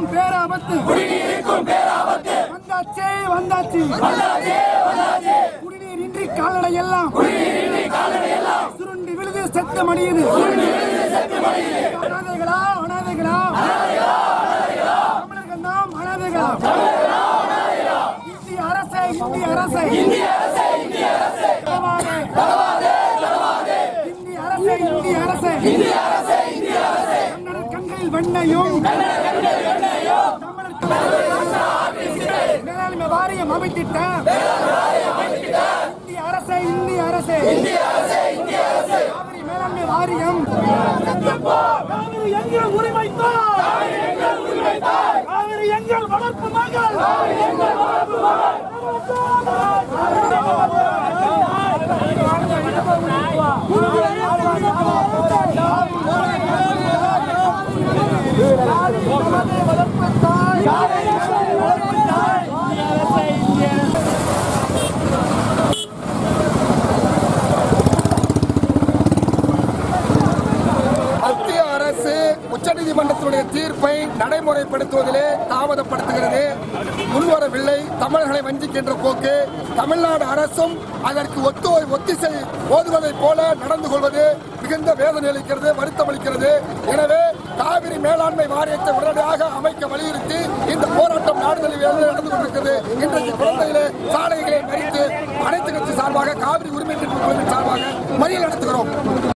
பேராபத்து வந்தாச்சே வந்தாச்சு குடிநீர் இன்றி கால்நடை எல்லாம் சுருண்டி விழுது செத்த மடியுது அனாதைகளா அனாதைகளா தமிழர்கள் நாம் அனாதைகளா இந்திய அரசை இந்திய அரசை தளவாதே. இந்திய அரசை இந்திய அரசை கண்ணடர் கண்களில் வெண்ணையும் தமிழர் மேலாண்மை வாரியம் அமைத்திட்ட இந்திய அரசை இந்திய அரசை காவிரி மேலாண்மை வாரியம் காவிரி எங்கள் உரிமை காவிரி எங்கள் வளர்ப்பு மகள் வளர்ப்பு தாய் வளர்ப்பு தாய் மத்திய அரசு உச்சநீதிமன்றத்தினுடைய தீர்ப்பை நடைமுறைப்படுத்துவதிலே தாமதப்படுத்துகிறது முன்வரவில்லை தமிழர்களை வஞ்சிக்கின்ற போக்கு தமிழ்நாடு அரசும் அதற்கு ஒத்து ஒத்திசை ஓதுவதைப் போல நடந்து கொள்வது மிகுந்த வேதனை அளிக்கிறது வருத்தம் அளிக்கிறது எனவே காவிரி மேலாண்மை வாரியத்தை உடனடியாக அமைக்க வலியுறுத்தி இந்த போராட்டம் நாடுகளில் நடந்து கொண்டிருக்கிறது இன்றைக்கு குழந்தைகளே சாலைகளை மறித்து அனைத்து கட்சி சார்பாக காவிரி உரிமை மீட்பு குழுவின் சார்பாக மறியல் நடத்துகிறோம்